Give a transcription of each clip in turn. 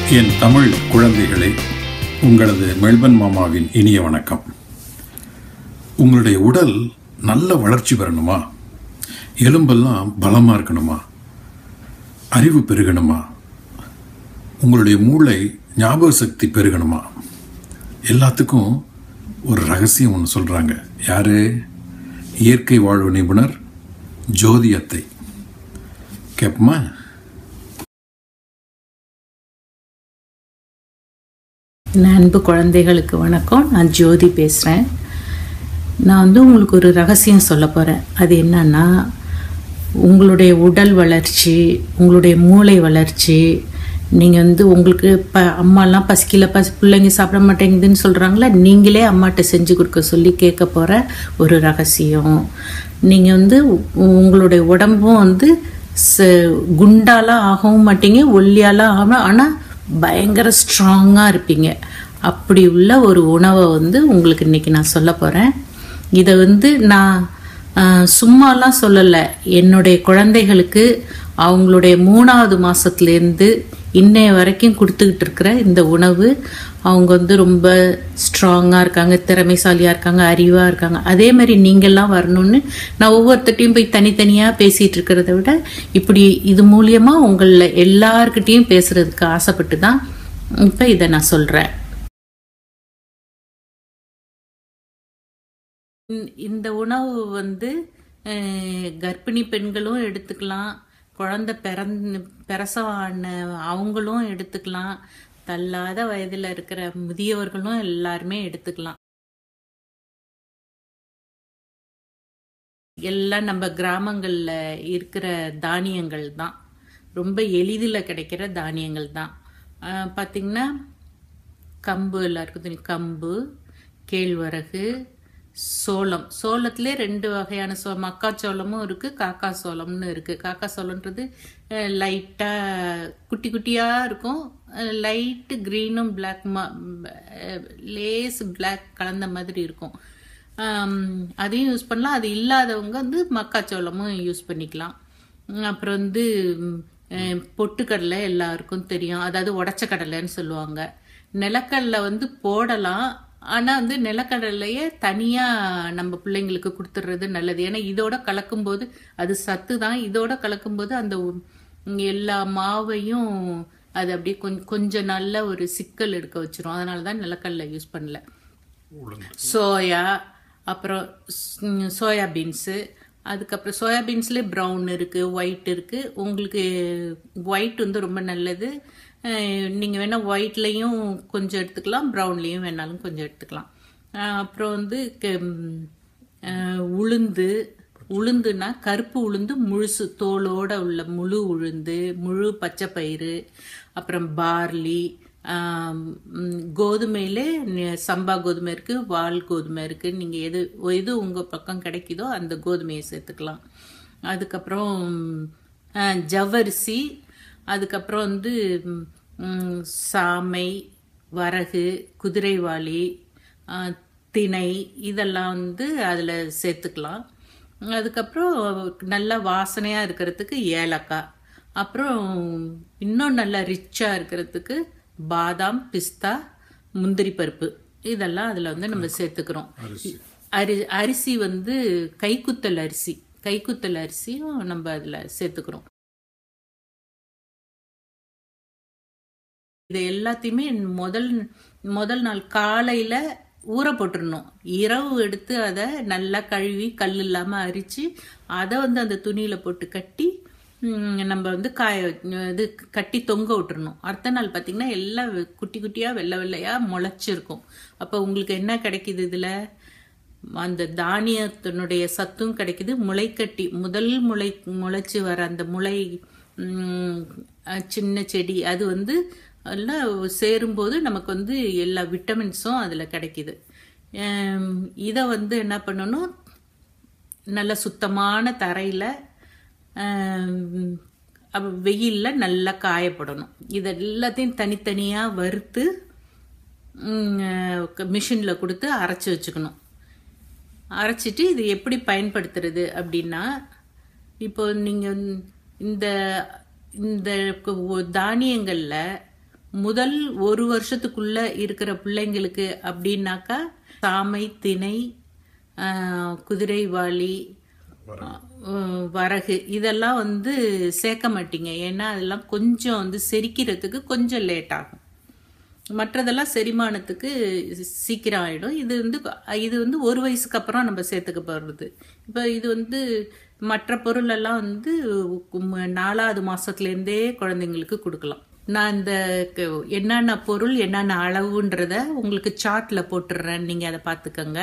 என் தமிழ் குழந்தைகளே உங்களது மெல்பன் மாமாவின் இனிய வணக்கம் உங்களுடைய உடல் நல்ல வளர்ச்சி பெறணுமா எலும்பெல்லாம் பலமாக இருக்கணுமா அறிவு பெருகணுமா உங்களுடைய மூளை ஞாபக சக்தி பெருகணுமா எல்லாத்துக்கும் ஒரு ரகசியம் ஒன்று சொல்கிறாங்க யாரு இயற்கை வாழ்வு நிபுணர் ஜோதி அத்தை கேட்போமா அன்பு குழந்தைகளுக்கு வணக்கம் நான் ஜோதி பேசுகிறேன் நான் வந்து உங்களுக்கு ஒரு ரகசியம் சொல்ல போகிறேன் அது என்னன்னா உங்களுடைய உடல் வளர்ச்சி உங்களுடைய மூளை வளர்ச்சி நீங்கள் வந்து உங்களுக்கு ப அம்மாலாம் பசிக்கல பசி பிள்ளைங்க சாப்பிட மாட்டேங்குதுன்னு சொல்கிறாங்களா நீங்களே அம்மாட்ட செஞ்சு கொடுக்க சொல்லி கேட்க போகிற ஒரு ரகசியம் நீங்கள் வந்து உ- உங்களுடைய உடம்பும் வந்து ச குண்டாலாம் ஆகவும் மாட்டீங்க ஒல்லியாலாம் ஆகாம ஆனால் பயங்கர ஸ்ட்ராங்காக இருப்பீங்க அப்படி உள்ள ஒரு உணவை வந்து உங்களுக்கு இன்னைக்கு நான் சொல்ல போகிறேன் இதை வந்து நான் ஆஹ், சும்மாலாம் சொல்லலை என்னுடைய குழந்தைகளுக்கு அவங்களுடைய மூணாவது மாதத்துலேருந்து இன்னைய வரைக்கும் கொடுத்துக்கிட்டு இருக்கிற இந்த உணவு அவங்க வந்து ரொம்ப ஸ்ட்ராங்காக இருக்காங்க திறமைசாலியாக இருக்காங்க அறிவாக இருக்காங்க அதே மாதிரி நீங்கள்லாம் வரணும்னு நான் ஒவ்வொருத்தட்டையும் போய் தனித்தனியாக பேசிகிட்டு இருக்கிறத விட இப்படி இது மூலியமாக உங்களில் எல்லார்கிட்டேயும் பேசுகிறதுக்கு ஆசைப்பட்டு தான் இப்போ இதை நான் சொல்கிறேன் இந்த- இந்த உணவு வந்து அஹ், கர்ப்பிணி பெண்களும் எடுத்துக்கலாம் குழந்தை பிறந்து பிரசவம் ஆன அவங்களும் எடுத்துக்கலாம் தள்ளாத வயதில் இருக்கிற முதியவர்களும் எல்லாருமே எடுத்துக்கலாம் எல்லாம் நம்ம கிராமங்களில் இருக்கிற தானியங்கள் தான் ரொம்ப எளிதில் கிடைக்கிற தானியங்கள் தான் அஹ், பார்த்திங்கன்னா கம்பு எல்லாருக்கும் தெரியும் கம்பு கேழ்வரகு சோளம் சோளத்திலே ரெண்டு வகையான சோ மக்காச்சோளமும் இருக்குது காக்கா சோளம்னு இருக்குது காக்கா சோளன்றது லைட்டாக குட்டி குட்டியாக இருக்கும் லைட்டு க்ரீனும் பிளாக் லேஸ் பிளாக் கலந்த மாதிரி இருக்கும் ஆம், அதையும் யூஸ் பண்ணலாம் அது இல்லாதவங்க வந்து மக்காச்சோளமும் யூஸ் பண்ணிக்கலாம் உம், அப்புறம் வந்து உம், அஹ், பொட்டுக்கடலை எல்லாருக்கும் தெரியும் அதாவது உடச்ச கடலைன்னு சொல்லுவாங்க நிலக்கடலை வந்து போடலாம் ஆனால் வந்து நிலக்கடலையே தனியாக நம்ம பிள்ளைங்களுக்கு கொடுத்துட்றது நல்லது ஏன்னா இதோட கலக்கும்போது அது சத்து தான் இதோட கலக்கும்போது அந்த உ- எல்லா மாவையும் அது அப்படியே கொஞ்சம் கொஞ்சம் நல்ல ஒரு சிக்கல் எடுக்க வச்சிரும் அதனால தான் நிலக்கடலை யூஸ் பண்ணல சோயா அப்புறம் ஸ்- சோயா பீன்ஸு அதுக்கப்புறம் சோயா பீன்ஸ்லேயே ப்ரௌன் இருக்குது ஒயிட் இருக்குது உங்களுக்கு ஒயிட் வந்து ரொம்ப நல்லது நீங்கள் வேணால் ஒயிட்லேயும் கொஞ்சம் எடுத்துக்கலாம் ப்ரௌன்லேயும் வேணாலும் கொஞ்சம் எடுத்துக்கலாம் அஹ் அப்புறம் வந்து க- ம், அஹ் உளுந்து உளுந்துனா கருப்பு உளுந்து முழுசு தோலோட உள்ள முழு உளுந்து முழு பச்சை பயிறு அப்புறம் பார்லி ஆம், ம், கோதுமையிலே நி- சம்பா கோதுமை இருக்குது வால் கோதுமை இருக்குது நீங்கள் எது எது உங்கள் பக்கம் கிடைக்குதோ அந்த கோதுமையை சேர்த்துக்கலாம் அதுக்கப்புறம் ஆ, ஜவ்வரிசி அதுக்கப்புறம் வந்து ம், ம், சாமை வரகு குதிரைவாளி ஆ, திணை இதெல்லாம் வந்து அதில் சேர்த்துக்கலாம் அதுக்கப்புறம் நல்லா வாசனையாக இருக்கிறதுக்கு ஏலக்காய் அப்புறம் இன்னும் நல்லா ரிச்சாக இருக்கிறதுக்கு பாதாம் பிஸ்தா முந்திரி பருப்பு இதெல்லாம் அதில் வந்து நம்ம சேர்த்துக்கிறோம் அரி அரிசி வந்து கைக்குத்தல் அரிசி கைக்குத்தல் அரிசியும் நம்ம அதில் சேர்த்துக்கிறோம் இது எல்லாத்தையுமே முதல் முதல் நாள் காலையில் ஊற போட்டுறணும் இரவு எடுத்து அதை நல்லா கழுவி கல் இல்லாமல் அரித்து அதை வந்து அந்த துணியில் போட்டு கட்டி ம், நம்ம வந்து காய இது கட்டி தொங்க விட்டுறணும் அடுத்த நாள் பார்த்திங்கன்னா எல்லாம் வெ- குட்டி குட்டியாக வெள்ளை வெள்ளையாக முளைச்சிருக்கும் அப்போ உங்களுக்கு என்ன கிடைக்குது இதில் அந்த தானியத்தினுடைய சத்தும் கிடைக்குது முளைக்கட்டி முதல் முளை முளைச்சி வர அந்த முளை ம், அஹ், சின்ன செடி அது வந்து எல்லாம் சேரும்போது நமக்கு வந்து எல்லா விட்டமின்ஸும் அதில் கிடைக்குது இதை வந்து என்ன பண்ணணும் நல்ல சுத்தமான தரையில் வெயிலில் நல்லா காயப்படணும் இது எல்லாத்தையும் தனித்தனியாக வறுத்து மிஷினில் கொடுத்து அரைச்சி வச்சுக்கணும் அரைச்சிட்டு இது எப்படி பயன்படுத்துறது அப்படின்னா இப்போ நீங்கள் இந்த இந்த கு- தானியங்களில் முதல் ஒரு வருஷத்துக்குள்ள இருக்கிற பிள்ளைங்களுக்கு அப்படின்னாக்கா சாமை திணை ஆஹ், குதிரைவாளி ஆஹ், வரகு இதெல்லாம் வந்து சேர்க்க மாட்டீங்க ஏன்னா அதெல்லாம் கொஞ்சம் வந்து செரிக்கிறதுக்கு கொஞ்சம் லேட் ஆகும் மற்றதெல்லாம் செரிமானத்துக்கு சீக்கிரம் ஆயிடும் இது வந்து இது வந்து ஒரு வயசுக்கு அப்புறம் நம்ம சேர்த்துக்க போகிறது இப்போ இது வந்து மற்ற பொருள் எல்லாம் வந்து உம் நாலாவது மாசத்துலேருந்தே குழந்தைங்களுக்கு கொடுக்கலாம் நான் இந்த க- என்னென்ன பொருள் என்னென்ன அளவுன்றத உங்களுக்கு சார்ட்ல போட்டுடுறேன் நீங்க அதை பார்த்துக்கோங்க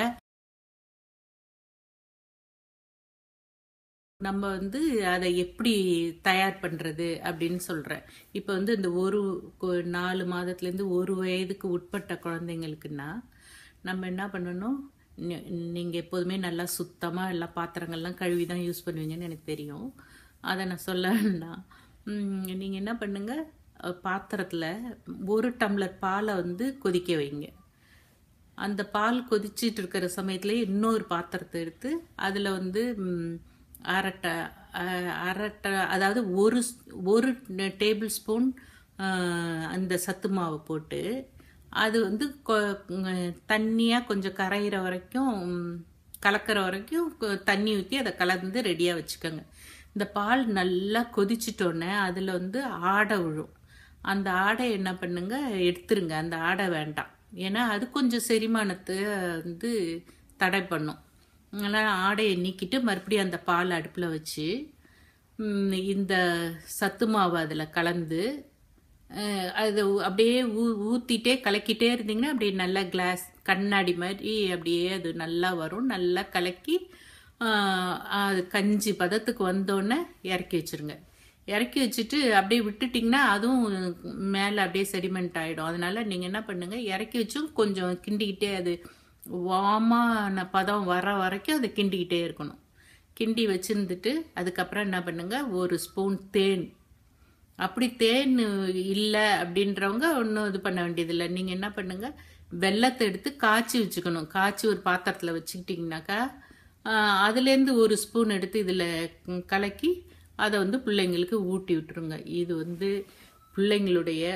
நம்ம வந்து அதை எப்படி தயார் பண்றது அப்படின்னு சொல்றேன் இப்போ வந்து இந்த ஒரு கொ- நாலு மாதத்துலேருந்து ஒரு வயதுக்கு உட்பட்ட குழந்தைங்களுக்குன்னா நம்ம என்ன பண்ணணும் நீ- நீங்க எப்போதுமே நல்லா சுத்தமா எல்லா பாத்திரங்கள்லாம் கழுவி தான் யூஸ் பண்ணுவீங்கன்னு எனக்கு தெரியும் அதை நான் சொல்ல வேண்டாம் உம், நீங்க என்ன பண்ணுங்க அஹ், பாத்திரத்துல ஒரு டம்ளர் பாலை வந்து கொதிக்க வைங்க அந்த பால் கொதிச்சிட்டு இருக்கிற சமயத்துல இன்னொரு பாத்திரத்தை எடுத்து அதுல வந்து ம், அரட்டை அஹ், அரட்டை அதாவது ஒரு ஸ்- ஒரு டேபிள் ஸ்பூன் அந்த சத்து மாவை போட்டு அது வந்து கொ- ம், தண்ணியா கொஞ்சம் கரையிற வரைக்கும் ம், கலக்கிற வரைக்கும் கொ- தண்ணி ஊற்றி அதை கலந்து ரெடியாக வச்சுக்கோங்க இந்த பால் நல்லா கொதிச்சிட்டோன்னே அதில் வந்து ஆடை விழும் அந்த ஆடை என்ன பண்ணுங்க எடுத்துருங்க அந்த ஆடை வேண்டாம் ஏன்னா அது கொஞ்சம் செரிமானத்தை வந்து தடை பண்ணும் அதனால் ஆடையை நீக்கிட்டு மறுபடியும் அந்த பால் அடுப்பில் வச்சு ம், இந்த சத்து மாவு அதில் கலந்து அஹ், அது ஊ- அப்படியே ஊ ஊற்றிட்டே கலக்கிட்டே இருந்தீங்கன்னா அப்படியே நல்லா கிளாஸ் கண்ணாடி மாதிரி அப்படியே அது நல்லா வரும் நல்லா கலக்கி ஆஹ், அது கஞ்சி பதத்துக்கு வந்தோடனே இறக்கி வச்சிருங்க இறக்கி வச்சுட்டு அப்படியே விட்டுட்டிங்கன்னா அதுவும் மேலே அப்படியே செடிமெண்ட் ஆகிடும் அதனால நீங்கள் என்ன பண்ணுங்க இறக்கி வச்சும் கொஞ்சம் கிண்டிக்கிட்டே அது வாமான பதம் வர வரைக்கும் அதை கிண்டிக்கிட்டே இருக்கணும் கிண்டி வச்சிருந்துட்டு அதுக்கப்புறம் என்ன பண்ணுங்க ஒரு ஸ்பூன் தேன் அப்படி தேன் இல்லை அப்படின்றவங்க ஒன்றும் இது பண்ண வேண்டியதில்லை நீங்கள் என்ன பண்ணுங்க வெள்ளத்தை எடுத்து காய்ச்சி வச்சுக்கணும் காய்ச்சி ஒரு பாத்திரத்தில் வச்சுக்கிட்டிங்கனாக்கா ஆஹ், அதுலேருந்து ஒரு ஸ்பூன் எடுத்து இதில் கலக்கி அதை வந்து பிள்ளைங்களுக்கு ஊட்டி விட்டுருங்க இது வந்து பிள்ளைங்களுடைய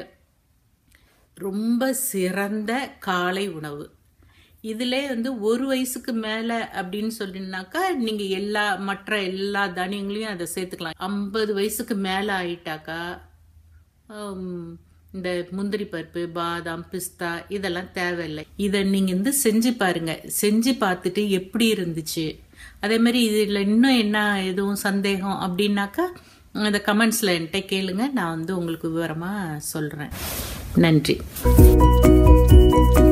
ரொம்ப சிறந்த காலை உணவு இதிலே வந்து ஒரு வயசுக்கு மேலே அப்படின்னு சொல்லினாக்கா நீங்கள் எல்லா மற்ற எல்லா தானியங்களையும் அதை சேர்த்துக்கலாம் ஐம்பது வயசுக்கு மேலே ஆயிட்டாக்கா ஹம், இந்த முந்திரி பருப்பு பாதாம் பிஸ்தா இதெல்லாம் தேவையில்லை இதை நீங்கள் வந்து செஞ்சு பாருங்க செஞ்சு பார்த்துட்டு எப்படி இருந்துச்சு அதே மாதிரி இதில் இன்னும் என்ன எதுவும் சந்தேகம் அப்படின்னாக்கா அந்த கமெண்ட்ஸில் என்கிட்ட கேளுங்க நான் வந்து உங்களுக்கு விவரமாக சொல்கிறேன் நன்றி